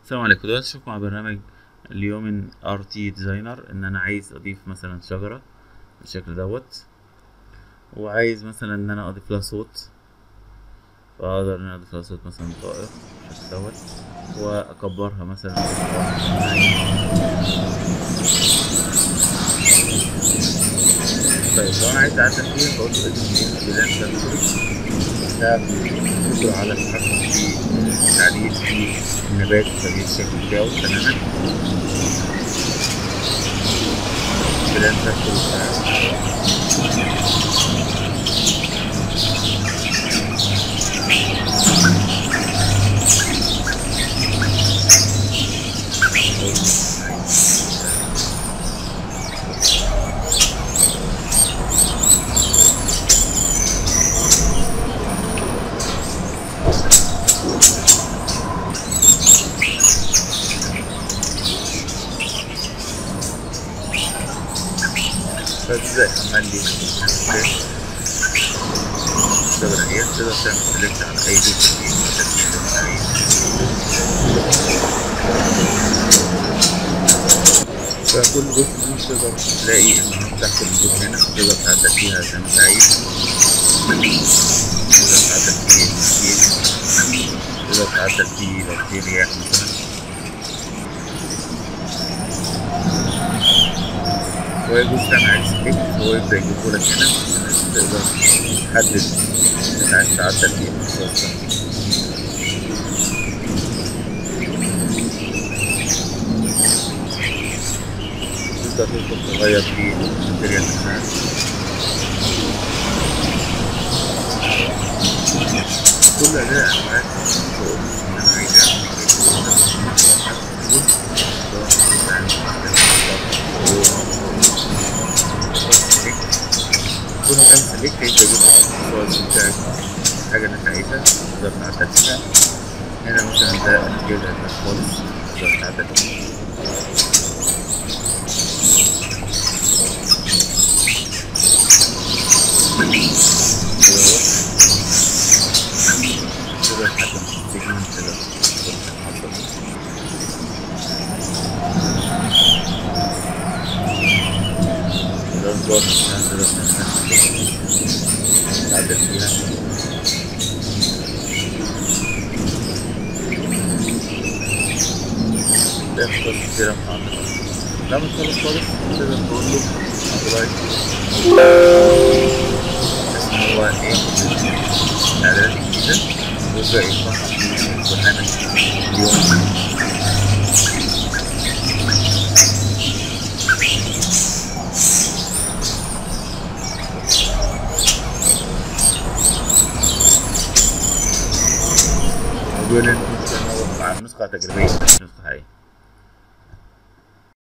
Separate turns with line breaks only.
السلام عليكم دلوقتي اشوف مع برنامج اليومن ار تي ديزاينر ان انا عايز اضيف مثلا شجرة بالشكل دوت وعايز مثلا ان انا اضيف لها صوت فاقدر ان انا اضيف لها صوت مثلا طائر بالشكل دوت واكبرها مثلا طيب لو انا عايز اعدل فيها بقول له ادي بلان سنسوري ده بيقدر على التحكم في تعديل في النبات وتغيير الشكل بتاعه تماما بلان سنسوري فازاي عمل لي الشجرة هي تقدر تعمل سيلكت على أي جزء فيه فكل جزء منهم تقدر تلاقي إن تحت الجزء هنا تقدر تعدل فيها زي ما أنت عايز تقدر تعدل فيه المكين تقدر تعدل فيه لو في رياح مثلا ويجوز تعمل عليه سكيب هو يبدأ يجيبهولك هنا عشان تقدر تحدد انت عايز تعدل فيه المسار ده تقدر تدخل تغير في الماتيريال نفسها كل أداة أنواع بقول إن أنا عايز أعمل كل ما تعمل سلكت يبدأ يجيب الصور بتاعك الحاجة اللي أنت عايزها تقدر تعدل فيها هنا مثلا ده الجزء ده خالص تقدر تعدل فيه تقدر تحكم في السيجمنت تقدر تقدر تظبط مثلا تقدر تعدل فيها ده مختار كتير محمد لا مش خالص خالص تقدر تقول له أبرايت هو ايه الاعدادات الجديدة ويبدأ يفتح في برنامج اليوم بيقول ان النسخة تجريبية مش نسخة حقيقية